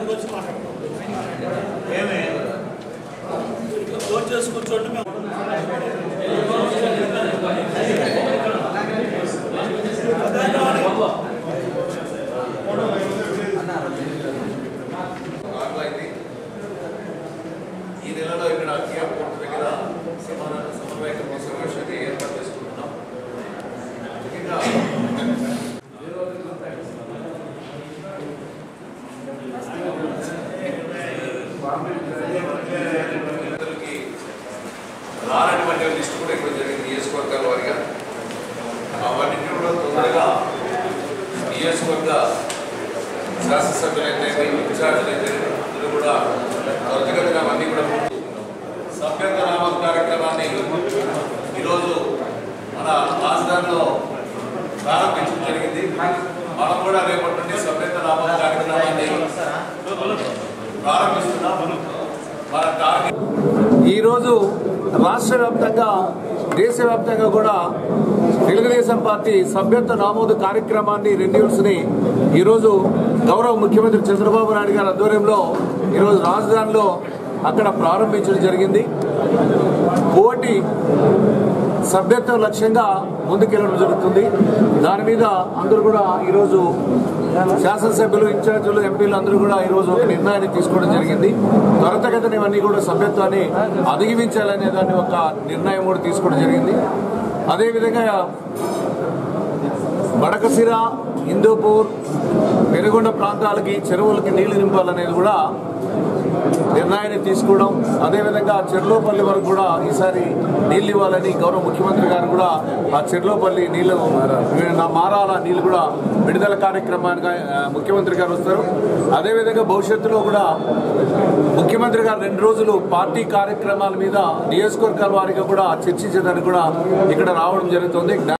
ఇక్కడికి వచ్చి మాట్లాడతాం ఏమే ఫోన్ చేసి కూర్చోండి మేము అదే కావాలి. ఆన్లైన్ ఈ నెలలో ఇక్కడ కియా పోర్ట్ దగ్గర సమాన సమన్వయ సమావేశాన్ని ఏర్పాటు చేసుకుంటున్నాం ముఖ్యంగా ప్రజలకి రానటువంటి లిస్టు కూడా ఇక్కడ జరిగింది నియోజకవర్గాల వారిగా అవన్నింటినీ కూడా తొందరగా నియోజకవర్గ శాసనసభ్యులైతే ఇన్ఛార్జీలు అయితే అందరూ కూడా త్వరితగతిన అవన్నీ కూడా ముందు సభ్యత్వ నామం కార్యక్రమాన్ని ఈరోజు మన రాజధానిలో ప్రారంభించడం జరిగింది మనం కూడా రేపటి నుండి సభ్యత్వ నామం కార్యక్రమాన్ని ప్రారంభిస్తున్నాం మన టార్గెట్ ఈరోజు రాష్ట్ర వ్యాప్తంగా దేశవ్యాప్తంగా కూడా తెలుగుదేశం పార్టీ సభ్యత్వ నమోదు కార్యక్రమాన్ని రెన్యూల్స్ ని ఈరోజు గౌరవ ముఖ్యమంత్రి చంద్రబాబు నాయుడు గారి ఆధ్వర్యంలో ఈరోజు రాజధానిలో అక్కడ ప్రారంభించడం జరిగింది కోటి సభ్యత్వం లక్ష్యంగా ముందుకెళ్ళడం జరుగుతుంది దాని మీద అందరూ కూడా ఈరోజు శాసనసభ్యులు ఇన్ఛార్జీలు ఎంపీలు అందరూ కూడా ఈరోజు ఒక నిర్ణయాన్ని తీసుకోవడం జరిగింది త్వరితగతిన ఇవన్నీ కూడా సభ్యత్వాన్ని అధిగమించాలనే దాన్ని ఒక నిర్ణయం కూడా తీసుకోవడం జరిగింది అదేవిధంగా బడకసిర హిందూపూర్ పెనుగొండ ప్రాంతాలకి చెరువులకి నీళ్లు నింపాలనేది కూడా నిర్ణయాన్ని తీసుకోవడం అదేవిధంగా చెర్లోపల్లి వరకు కూడా ఈసారి నీళ్లు ఇవ్వాలని గౌరవ ముఖ్యమంత్రి గారు కూడా ఆ చెర్లోపల్లి నీళ్లు నా మారాల నీళ్లు కూడా విడుదల కార్యక్రమానికి ఆ, ముఖ్యమంత్రి గారు వస్తారు అదేవిధంగా భవిష్యత్తులో కూడా ముఖ్యమంత్రి గారు రెండు రోజులు పార్టీ కార్యక్రమాల మీద నియోజకవర్గాల వారిగా కూడా చర్చించడానికి కూడా ఇక్కడ రావడం జరుగుతుంది